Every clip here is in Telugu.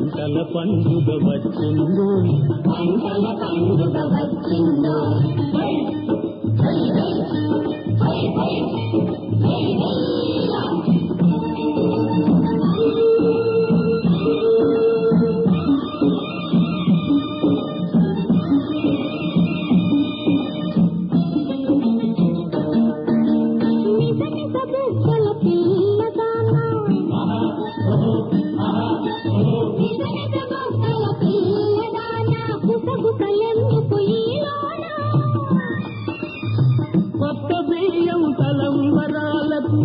పంటల పండుగ వచ్చిందో పంటల పండుగ వచ్చిందో నిజ నిజ బుగ్గల పిల్లదానా నిజ నిజ బుగ్గల పిల్లదానా గుసగుసలెందుకు ఈలోనా కొత్త బియ్యం తలంబరాలకు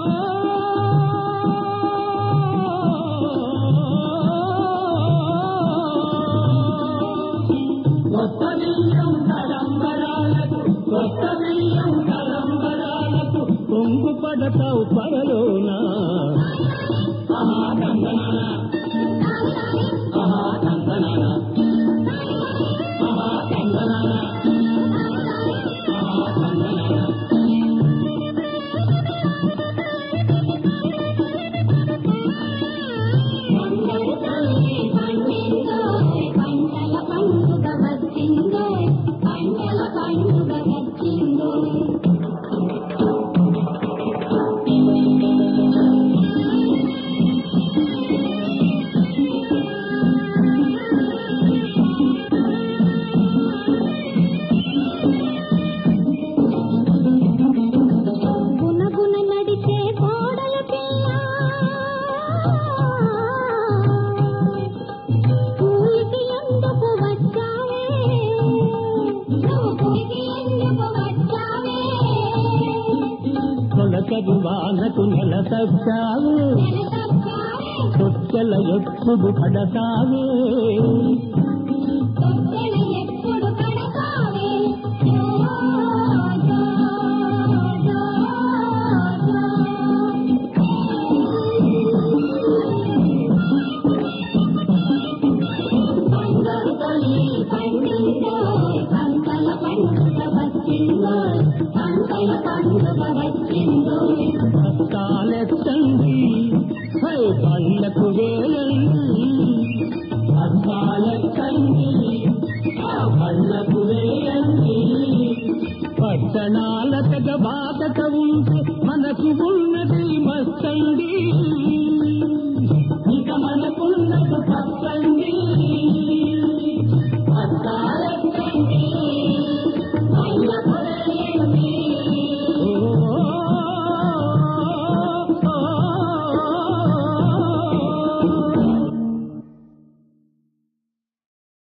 కొత్త బియ్యం తలంబరాలకు కొత్త బియ్యం తలంబరాలకు పొంగు పడతావు పరలోనా అందరి తల్లి పండిందో పంటల పండుగ వచ్చిందో పంటల పండుగ వచ్చిందో గునగున నడిచే కోడల పిల్ల కూలికి ఎందుకు వచ్చావే నువ్వు కూలికి ఎందుకు వచ్చావే కొలకది వానకు నెల తచ్చావు నెలసొచ్చావే కొత్తెల ఎప్పుడు పడతావే తొట్టెల ఎప్పుడు కడతావే జో జో జో అందరు తల్లి పండిందో పంటల పండుగ వచ్చిందో పంటల పండుగ వచ్చిందో అస్తాలెత్తండి హై పళ్ళకు వేయండి అస్తాలెత్తండి ఆ పళ్ళకు వేయండి పట్టణాల పెద్ద బాధక ఉంటే మనకు ఉన్నది మస్తండి ఇక మనకున్నది పచ్చండి